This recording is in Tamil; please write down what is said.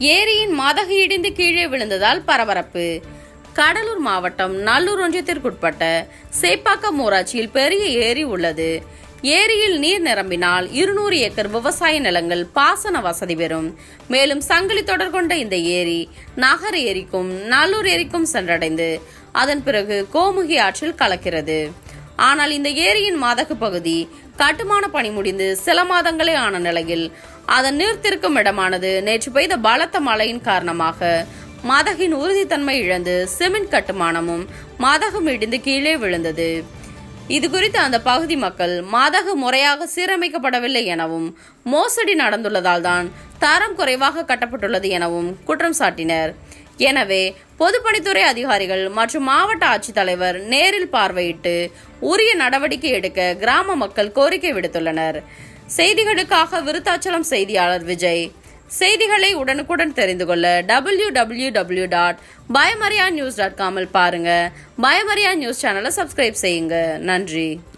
ஏரியின் மதகு இடிந்து கீழே விழுந்ததால் பரபரப்பு கடலூர் மாவட்டம் நல்லூர் ஒன்றியத்திற்குட்பட்ட சேப்பாக்கம் ஊராட்சியில் பெரிய ஏரி உள்ளது ஏரியில் நீர் நிரம்பினால் இருநூறு ஏக்கர் விவசாய நிலங்கள் பாசன வசதி பெறும் மேலும் சங்கிலி தொடர் கொண்ட இந்த ஏரி நகர் ஏரிக்கும் நல்லூர் ஏரிக்கும் சென்றடைந்து அதன் பிறகு கோமுகி ஆற்றில் கலக்கிறது ஆனால் இந்த ஏரியின் மதகு பகுதி கட்டுமான பணி முடிந்து சில மாதங்களே ஆன நிலையில் அதன் நீர்த்திருக்கும் இடமானது நேற்று பெய்த பலத்த மழையின் காரணமாக மதகின் உறுதித்தன்மை இழந்து சிமெண்ட் கட்டுமானமும் மதகும் இடிந்து கீழே விழுந்தது இது குறித்து அந்த பகுதி மக்கள் மதகு முறையாக சீரமைக்கப்படவில்லை எனவும் மோசடி நடந்துள்ளதால் தான் தரம் குறைவாக கட்டப்பட்டுள்ளது எனவும் குற்றம் சாட்டினர் எனவே பொதுப்பணித்துறை அதிகாரிகள் மற்றும் மாவட்ட ஆட்சித்தலைவர் நேரில் பார்வையிட்டு உரிய நடவடிக்கை எடுக்க கிராம மக்கள் கோரிக்கை விடுத்துள்ளனர் செய்திகளுக்காக விருத்தாச்சலம் செய்தியாளர் விஜய் செய்திகளை உடனுக்குடன் தெரிந்து கொள்ள டபிள்யூ டபிள்யூ டபிள்யூ டாட் பயமரியா நியூஸ் டாட் காமில் பாருங்க பயமரியா நியூஸ் சேனலை சப்ஸ்கிரைப் செய்யுங்க நன்றி